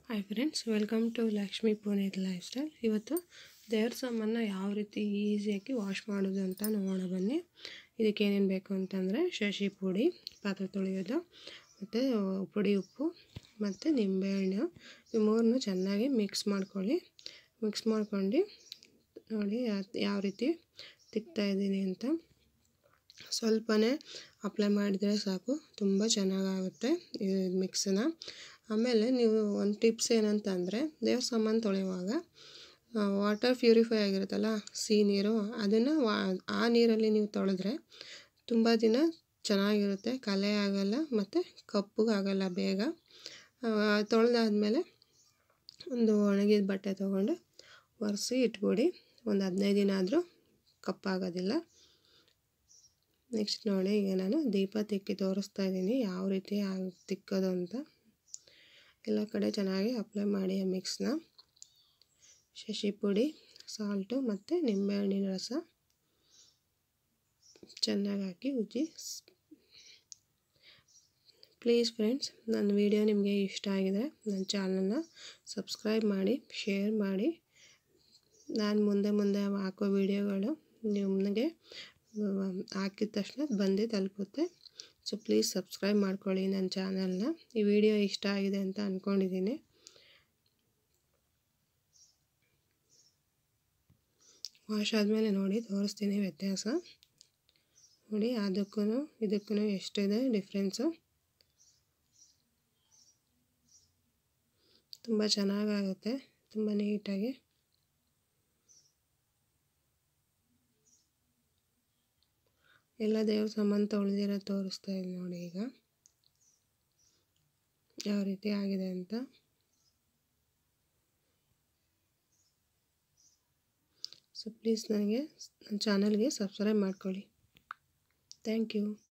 hi friends welcome to Lakshmi Puneeth lifestyle ಇವತ್ತು ದೇವ್ರ ಸಾಮಾನ ಯಾವ ರೀತಿ ಈಸಿಯಾಗಿ ವಾಶ್ ಮಾಡೋದು ಅಂತ ನೋಡೋಣ ಬನ್ನಿ ಇದಕ್ಕೆ ಏನೇನು ಬೇಕು ಅಂತಂದರೆ ಶಶಿ ಪುಡಿ ಪಾತ್ರೆ ತೊಳೆಯೋದು ಮತ್ತು ಪುಡಿ ಉಪ್ಪು ಮತ್ತು ನಿಂಬೆಹಣ್ಣು ಈ ಮೂರನ್ನು ಚೆನ್ನಾಗಿ ಮಿಕ್ಸ್ ಮಾಡ್ಕೊಳ್ಳಿ ಮಿಕ್ಸ್ ಮಾಡ್ಕೊಂಡು ನೋಡಿ ಯಾವ ರೀತಿ ತಿಕ್ತಾ ಇದ್ದೀನಿ ಅಂತ ಸ್ವಲ್ಪನೇ ಅಪ್ಲೈ ಮಾಡಿದರೆ ಸಾಕು ತುಂಬ ಚೆನ್ನಾಗಾಗುತ್ತೆ ಈ ಮಿಕ್ಸನ್ನ ಆಮೇಲೆ ನೀವು ಒಂದು ಟಿಪ್ಸ್ ಏನಂತಂದರೆ ದೇವ್ರ ಸಾಮಾನು ತೊಳೆಯುವಾಗ ವಾಟರ್ ಪ್ಯೂರಿಫೈ ಆಗಿರುತ್ತಲ್ಲ ಸಿಹಿ ನೀರು ಅದನ್ನು ವಾ ಆ ನೀರಲ್ಲಿ ನೀವು ತೊಳೆದ್ರೆ ತುಂಬ ದಿನ ಚೆನ್ನಾಗಿರುತ್ತೆ ಕಲೆ ಆಗಲ್ಲ ಮತ್ತು ಕಪ್ಪಗಾಗಲ್ಲ ಬೇಗ ತೊಳೆದಾದ್ಮೇಲೆ ಒಂದು ಒಣಗಿದ ಬಟ್ಟೆ ತೊಗೊಂಡು ಒರೆಸಿ ಇಟ್ಬಿಡಿ ಒಂದು ಹದಿನೈದು ದಿನ ಆದರೂ ಕಪ್ಪಾಗೋದಿಲ್ಲ ನೆಕ್ಸ್ಟ್ ನೋಡಿ ಈಗ ನಾನು ದೀಪ ತಿಕ್ಕಿ ತೋರಿಸ್ತಾ ಇದ್ದೀನಿ ಯಾವ ರೀತಿ ತಿಕ್ಕೋದು ಅಂತ ಎಲ್ಲ ಕಡೆ ಚೆನ್ನಾಗಿ ಅಪ್ಲೈ ಮಾಡಿ ಆ ಮಿಕ್ಸ್ನ ಶಶಿ ಪುಡಿ ಸಾಲ್ಟು ಮತ್ತು ನಿಂಬೆಹಣ್ಣಿನ ರಸ ಚೆನ್ನಾಗಿ ಹಾಕಿ ಉಜ್ಜಿ ಪ್ಲೀಸ್ ಫ್ರೆಂಡ್ಸ್ ನನ್ನ ವಿಡಿಯೋ ನಿಮಗೆ ಇಷ್ಟ ಆಗಿದೆ ನನ್ನ ಚಾನಲ್ನ ಸಬ್ಸ್ಕ್ರೈಬ್ ಮಾಡಿ ಶೇರ್ ಮಾಡಿ ನಾನು ಮುಂದೆ ಮುಂದೆ ಹಾಕೋ ವಿಡಿಯೋಗಳು ನಿಮಗೆ ಹಾಕಿದ ತಕ್ಷಣ ಬಂದು ತಲುಪುತ್ತೆ ಸೊ ಪ್ಲೀಸ್ ಸಬ್ಸ್ಕ್ರೈಬ್ ಮಾಡ್ಕೊಳ್ಳಿ ನನ್ನ ಚಾನಲ್ನ ಈ ವಿಡಿಯೋ ಇಷ್ಟ ಆಗಿದೆ ಅಂತ ಅಂದ್ಕೊಂಡಿದ್ದೀನಿ ವಾಶ್ ಆದಮೇಲೆ ನೋಡಿ ತೋರಿಸ್ತೀನಿ ವ್ಯತ್ಯಾಸ ನೋಡಿ ಅದಕ್ಕೂ ಇದಕ್ಕೂ ಎಷ್ಟಿದೆ ಡಿಫ್ರೆನ್ಸು ತುಂಬ ಚೆನ್ನಾಗಾಗುತ್ತೆ ತುಂಬ ನೀಟಾಗಿ ಎಲ್ಲ ದೇವ್ರ ಸಾಮಾನು ತೊಳೆದಿರೋ ತೋರಿಸ್ತಾ ಇದ್ದೀನಿ ನೋಡಿ ಈಗ ಯಾವ ರೀತಿ ಆಗಿದೆ ಅಂತ ಸೊ ಪ್ಲೀಸ್ ನನಗೆ ನನ್ನ ಚಾನಲ್ಗೆ ಸಬ್ಸ್ಕ್ರೈಬ್ ಮಾಡ್ಕೊಳ್ಳಿ ಥ್ಯಾಂಕ್ ಯು